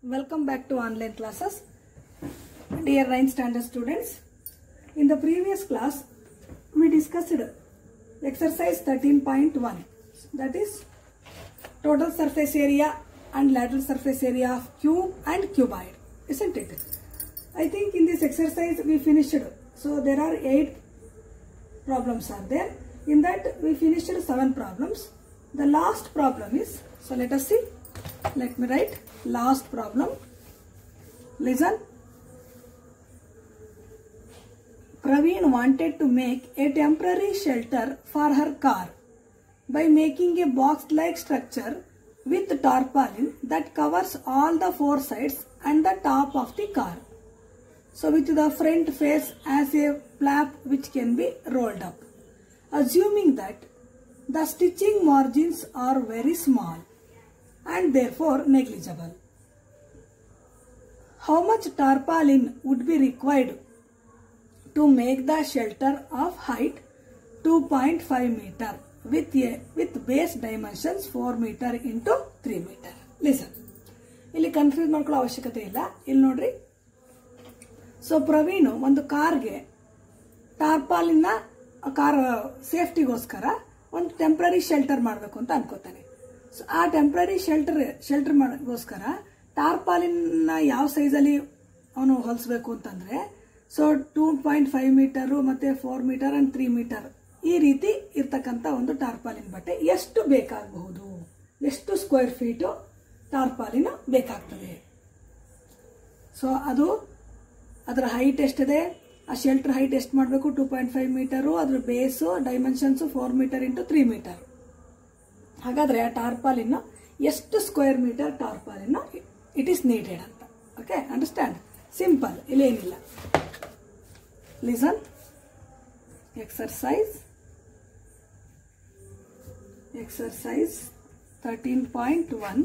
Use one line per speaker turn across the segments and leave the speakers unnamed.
Welcome back to online classes. Dear 9th standard students, in the previous class we discussed exercise 13.1 that is total surface area and lateral surface area of cube and cuboid, isn't it? I think in this exercise we finished. So there are 8 problems are there. In that we finished 7 problems. The last problem is, so let us see. Let me write last problem. Listen. Praveen wanted to make a temporary shelter for her car by making a box-like structure with tarpaulin that covers all the four sides and the top of the car. So with the front face as a flap which can be rolled up. Assuming that the stitching margins are very small and therefore negligible. How much tarpaulin would be required to make the shelter of height 2.5 meter with a with base dimensions 4 meter into 3 meter. Listen. ಇಲ್ಲಿ confuse ಮಾಡ್ಕೊಳ್ಳೋ ಅವಶ್ಯಕತೆ ಇಲ್ಲ ಇಲ್ಲಿ ನೋಡ್ರಿ so Praveen ಒಂದು ಕಾರ್ಗೆ ಟಾರ್ಪಾಲಿನ car ಸೇಫ್ಟಿಗೋಸ್ಕರ ಒಂದು temporary shelter ಮಾಡಬೇಕು ಅಂತ ಅನ್ಕೋತಾನೆ ಸೊ ಆ ಟೆಂಪ್ರರಿ ಶೆಲ್ಟರ್ ಶೆಲ್ಟರ್ ಮಾಡೋಸ್ಕರ ಟಾರ್ಪಾಲಿನ ಯಾವ ಸೈಜಲ್ಲಿ ಅವನು ಹೊಲಿಸ್ಬೇಕು ಅಂತಂದ್ರೆ so two point five meter ಮತ್ತೆ four meter and three meter ಈ ರೀತಿ ಇರ್ತಕ್ಕಂಥ ಒಂದು ಟಾರ್ಪಾಲಿನ್ ಬಟ್ಟೆ ಎಷ್ಟು ಬೇಕಾಗಬಹುದು ಎಷ್ಟು ಸ್ಕ್ವೇರ್ ಫೀಟು ಟಾರ್ಪಾಲಿನ ಬೇಕಾಗ್ತದೆ ಸೊ ಅದು ಅದರ ಹೈಟ್ ಎಷ್ಟಿದೆ ಆ ಶೆಲ್ಟರ್ ಹೈಟ್ ಎಷ್ಟು ಮಾಡಬೇಕು ಟೂ ಪಾಯಿಂಟ್ ಫೈವ್ ಮೀಟರು ಅದ್ರ base dimensions four meter into three meter ಹಾಗಾದ್ರೆ ಆ ಟಾರ್ಪಾಲಿನ ಎಷ್ಟು ಸ್ಕ್ವೇರ್ ಮೀಟರ್ ಟಾರ್ಪಾಲಿನ ಇಟ್ ಈಸ್ ನೀಡೆಡ್ ಅಂತ ಓಕೆ ಅಂಡರ್ಸ್ಟ್ಯಾಂಡ್ ಸಿಂಪಲ್ ಇಲ್ಲೇನಿಲ್ಲ listen exercise exercise thirteen point one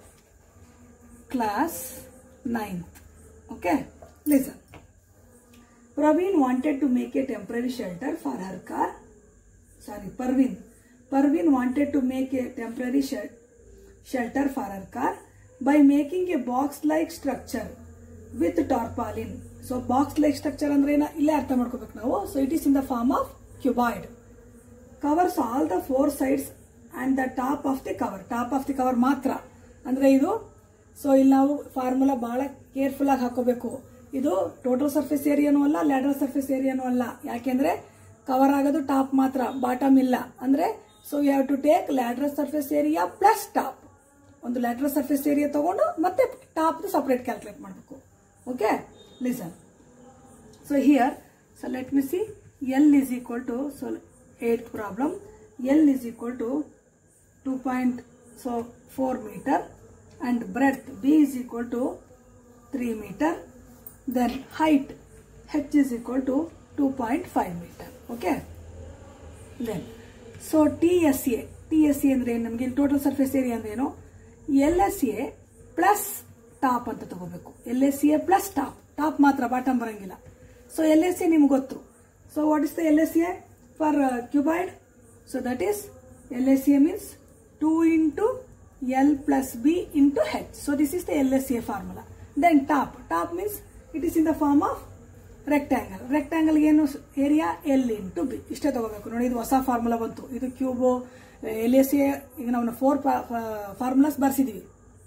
class ninth okay listen Praveen wanted to make a temporary shelter for her car. Sorry, Parveen. Parveen wanted to make a temporary shel- shelter for her car by making a box-like structure with tarpaulin. So box-like structure ಅಂದ್ರೆ ಏನ ಇಲ್ಲೇ ಅರ್ಥ ಮಾಡ್ಕೋಬೇಕು ನಾವು so it is in the form of cuboid covers all the four sides and the top of the cover top of the cover ಮಾತ್ರ ಅಂದ್ರೆ ಇದು so ಇಲ್ಲಿ ನಾವು ಫಾರ್ಮುಲಾ ಬಹಳ ಕೇರ್ಫುಲ್ ಆಗಿ ಹಾಕೋಬೇಕು ಇದು ಟೋಟಲ್ ಸರ್ಫೇಸ್ ಏರಿಯಾನೂ ಅಲ್ಲ ಲ್ಯಾಡರ್ ಸರ್ಫೇಸ್ ಏರಿಯಾನೂ ಅಲ್ಲ ಯಾಕೆಂದ್ರೆ ಕವರ್ ಆಗೋದು ಟಾಪ್ ಮಾತ್ರ ಬಾಟಮ್ ಇಲ್ಲ ಅಂದ್ರೆ so you have to take lateral surface area plus top ಒಂದು ಲ್ಯಾಡ್ರಲ್ ಸರ್ಫೇಸ್ ಏರಿಯಾ ತಗೊಂಡು ಮತ್ತೆ ಟಾಪ್ ಸಪರೇಟ್ ಕ್ಯಾಲ್ಕುಲೇಟ್ ಮಾಡಬೇಕು okay listen so here so let me see L is equal to so eight problem L is equal to two point so four meter and breadth B is equal to 3 meter then height H is equal to 2.5 meter okay then so TSA TSA ಅಂದ್ರೆ ಏನು ನಮಗೆ total surface area ಅಂದ್ರೆ ಏನು L S A plus top ಅಂತ ತಗೋಬೇಕು L S A plus top top ಮಾತ್ರ bottom ಬರಂಗಿಲ್ಲ so L S A ನಿಮ್ಗೆ ಗೊತ್ತು so what is the L S A for cuboid so that is L S A means two into L plus B into H. So this is the LSA formula. Then top. Top means it is in the form of rectangle. Rectangle ಏನು area L into B ಇಷ್ಟೇ ತಗೋಬೇಕು ನೋಡಿ ಇದು ಹೊಸ formula ಬಂತು ಇದು cube L S A ಈಗ ನಾವು ಫೋರ್ ಫಾರ್ಮುಲಾಸ್ ಬರ್ಸಿದೀವಿ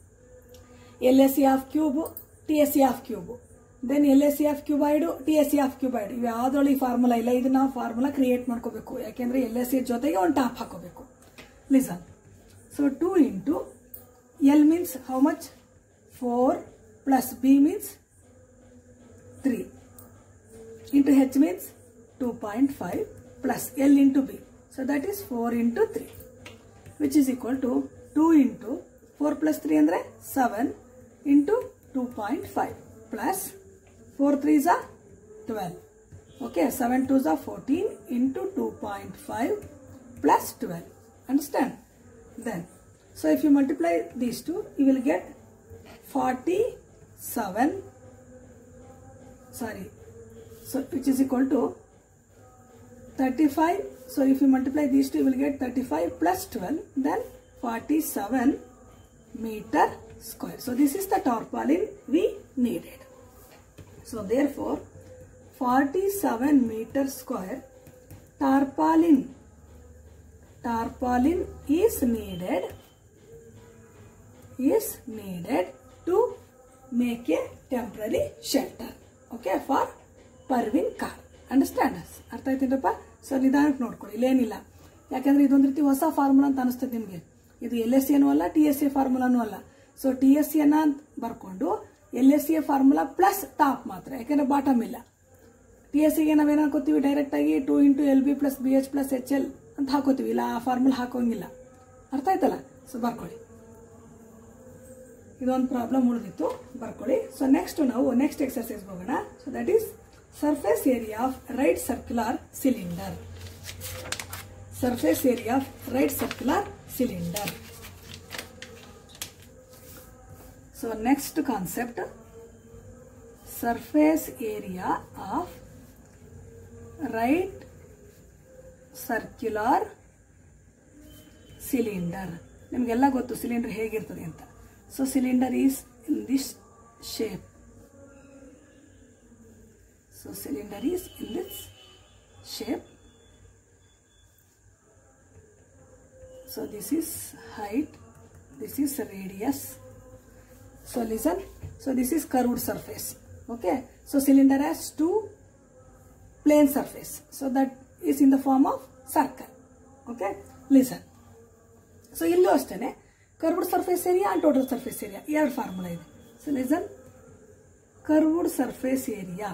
L S C of cube T S C of cube then L S C of cuboid T S C of cuboid ಇವು ಯಾವ್ದ್ರೊಳಗೆ ಫಾರ್ಮುಲಾ ಇಲ್ಲ ಇದು ನಾವು ಫಾರ್ಮುಲಾ ಕ್ರಿಯೇಟ್ ಮಾಡ್ಕೋಬೇಕು ಯಾಕೆಂದ್ರೆ ಎಲ್ ಎಸ್ ಸಿ ಜೊತೆಗೆ ಒಂದು ಟಾಪ್ ಹಾಕೋಬೇಕು listen So 2 into L means how much? 4 plus B means 3 into H means 2.5 plus L into B. So that is 4 into 3 which is equal to 2 into 4 plus 3 andre 7 into 2.5 plus 4 3s are 12. Okay, 7 2s are 14 into 2.5 plus 12. Understand? then so if you multiply these two you will get 47 sorry so which is equal to 35 so if you multiply these two you will get 35 plus 12 then 47 meter square. So this is the tarpaulin we needed. So therefore 47 meter square tarpaulin tarpaulin is needed is needed to make a temporary shelter okay for Praveen car understand ಅರ್ಥ ಆಯ್ತೇನಪ್ಪ so ನಿಧಾನಕ್ಕೆ ನೋಡ್ಕೊಳ್ಳಿ ಇಲ್ಲೇನಿಲ್ಲ ಯಾಕಂದ್ರೆ ಇದೊಂದು ರೀತಿ ಹೊಸ formula ಅಂತ ಅನಿಸ್ತದೆ ನಿಮಗೆ ಇದು ಎಲ್ ಎಸ್ ಸಿನೂ ಅಲ್ಲ ಟಿ ಎಸ್ ಸಿ ಫಾರ್ಮುಲಾನೂ ಅಲ್ಲ ಸೊ ಟಿ ಎಸ್ ಸಿ ಅನ್ನ ಬರ್ಕೊಂಡು L S C formula plus top ಮಾತ್ರ ಯಾಕಂದ್ರೆ ಬಾಟಮ್ ಇಲ್ಲ ಟಿ ಎಸ್ ಸಿಗೆ ನಾವೇನು ಹಾಕೋತೀವಿ ಡೈರೆಕ್ಟ್ ಆಗಿ two into L B plus B H plus H L ಅಂತ ಹಾಕೋತೀವಿ ಇಲ್ಲ ಆ ಫಾರ್ಮುಲಾ ಹಾಕೋಂಗಿಲ್ಲ ಅರ್ಥ ಆಯ್ತಲ್ಲ ಸೊ ಬರ್ಕೊಳ್ಳಿ ಇದೊಂದು ಪ್ರಾಬ್ಲಮ್ ಉಳಿದಿತ್ತು ಬರ್ಕೊಳ್ಳಿ ಸೊ ನೆಕ್ಸ್ಟ್ ನಾವು ನೆಕ್ಸ್ಟ್ ಎಕ್ಸರ್ಸೈಸ್ ಹೋಗೋಣ so that is surface area of right circular cylinder surface area of right circular cylinder so next concept surface area of right circular cylinder ನಿಮಗೆಲ್ಲ ಗೊತ್ತು ಸಿಲಿಂಡರ್ ಹೇಗಿರ್ತದೆ ಅಂತ so cylinder is in this shape so cylinder is in this shape so this is height this is radius so listen so this is curved surface okay so cylinder has two plane surface so that is in the form of circle okay listen so ಇಲ್ಲೂ ಅಷ್ಟೇ curved surface area and total surface area ಎರಡು formula ಇದೆ so listen curved surface area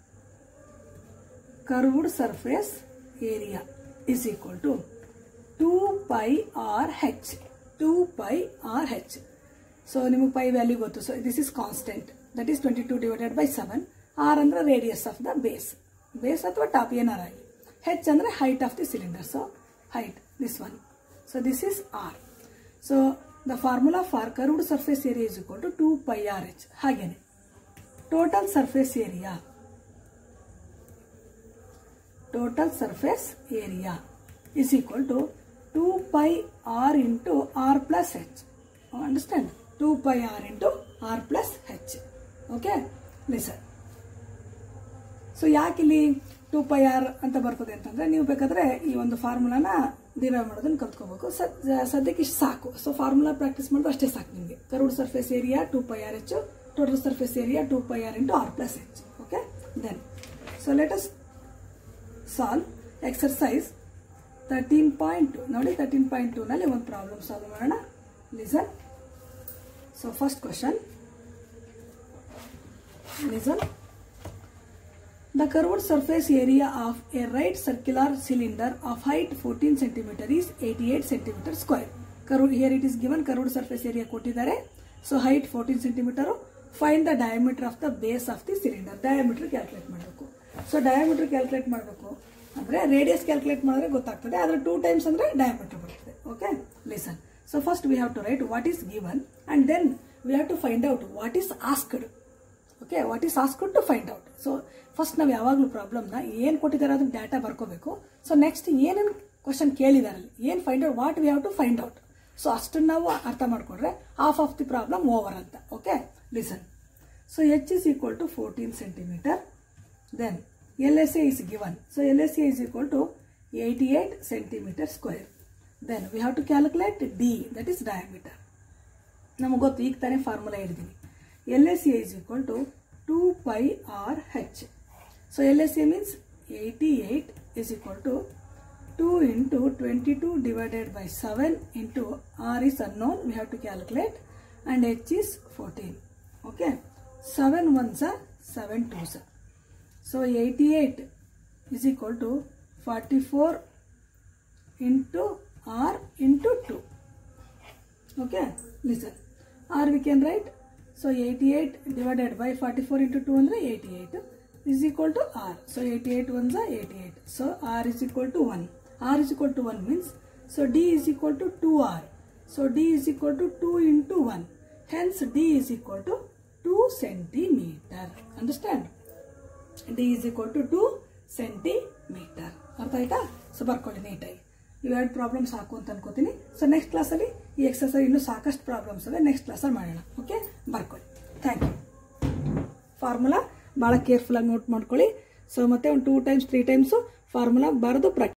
curved surface area is equal to two pi R H two pi R H so ನಿಮಗೆ pi value ಗೊತ್ತು so this is constant that is twenty two divided by seven R ಅಂದ್ರೆ radius of the base base ಅಥವಾ top ಏನಾರ ಆಗಲಿ H ಅಂದ್ರೆ height of the cylinder so height this one so this is R so the formula for curved surface area is equal to two pi R H ಹಾಗೇನೆ total surface area total surface area is equal to 2 pi r into r plus h. Oh, understand? 2 pi r into r plus h. Okay? Listen. So ಯಾಕೆ ಇಲ್ಲಿ two pi R ಅಂತ ಬರ್ತದೆ ಅಂತಂದ್ರೆ ನೀವು ಬೇಕಾದ್ರೆ ಈ ಒಂದು ಫಾರ್ಮುಲಾನ ಡಿರೈವ್ ಮಾಡೋದನ್ನ ಕಲ್ತ್ಕೋಬೇಕು ಸದ್ಯಕ್ಕೆ ಇಷ್ಟು ಸಾಕು ಸೊ ಫಾರ್ಮುಲಾ ಪ್ರಾಕ್ಟೀಸ್ ಮಾಡೋದು ಅಷ್ಟೇ ಸಾಕು ನಿಮಗೆ curved surface area two pi R H total surface area two pi R into R plus H okay then so let's solve exercise thirteen point two ನೋಡಿ ತರ್ಟೀನ್ ಪಾಯಿಂಟ್ ಟೂನಲ್ಲಿ ಒಂದು problem solve ಮಾಡೋಣ listen so first question listen the curved surface area of a right circular cylinder of height fourteen centimeter is eighty eight centimeter square curve here it is given curved surface area ಕೊಟ್ಟಿದ್ದಾರೆ so height fourteen centimeter fine the diameter of the base of the cylinder diameter calculate ಮಾಡಬೇಕು so diameter calculate ಮಾಡಬೇಕು ಅಂದ್ರೆ radius calculate ಮಾಡಿದ್ರೆ ಗೊತ್ತಾಗ್ತದೆ ಆದ್ರೆ two times ಅಂದ್ರೆ diameter ಬರ್ತದೆ okay listen so first we have to write what is given and then we have to find out what is asked okay what is asked to find out so first ನಾವು ಯಾವಾಗಲೂ ಪ್ರಾಬ್ಲಮ್ನ ಏನು ಕೊಟ್ಟಿದ್ದಾರೆ ಅದನ್ನ data ಬರ್ಕೋಬೇಕು so next ಏನೇನು question ಕೇಳಿದಾರೆ ಅಲ್ಲಿ ಏನು find out what we have to find out so ಅಷ್ಟನ್ನ ನಾವು ಅರ್ಥ ಮಾಡ್ಕೊಂಡ್ರೆ half of the problem over ಅಂತ okay listen so H is equal to fourteen centimeter then LSA is given. So LSA is equal to 88 centimeter square. Then we have to calculate D that is diameter. ನಮಗೆ ಗೊತ್ತು ಈಗ ತಾನೇ formula ಹಿಡಿದೀನಿ L S A is equal to two pi R H so L S A means eighty eight is equal to two into twenty two divided by seven into R is unknown we have to calculate and H is fourteen okay seven one ಸ seven two ಸ So 88 is equal to 44 into R into 2. Okay, listen. R we can write. So 88 divided by 44 into 2 andre 88 is equal to R. So 88 ones are 88. So R is equal to 1. R is equal to 1 means, so D is equal to 2R. So D is equal to 2 into 1. Hence D is equal to 2 centimeter. Understand? D is equal to two centimeter ಅರ್ಥ ಆಯ್ತಾ so ಬರ್ಕೊಳ್ಳಿ ನೀಟಾಗಿ ಇವೆರಡು problems ಸಾಕು ಅಂತ ಅನ್ಕೋತೀನಿ so next ಕ್ಲಾಸಲ್ಲಿ ಈ ಎಕ್ಸಸೈಸ್ ಇನ್ನೂ ಸಾಕಷ್ಟು ಪ್ರಾಬ್ಲಮ್ಸ್ ಇದೆ ನೆಕ್ಸ್ಟ್ ಕ್ಲಾಸಲ್ಲಿ ಮಾಡೋಣ ಓಕೆ ಬರ್ಕೊಳ್ಳಿ ಥ್ಯಾಂಕ್ ಯು ಫಾರ್ಮುಲಾ ಭಾಳ ಕೇರ್ಫುಲ್ಲಾಗಿ ನೋಟ್ ಮಾಡ್ಕೊಳ್ಳಿ ಸೊ ಮತ್ತೆ ಒಂದು two times three times formula ಬರೆದು ಪ್ರಾಕ್ಟೀಸ್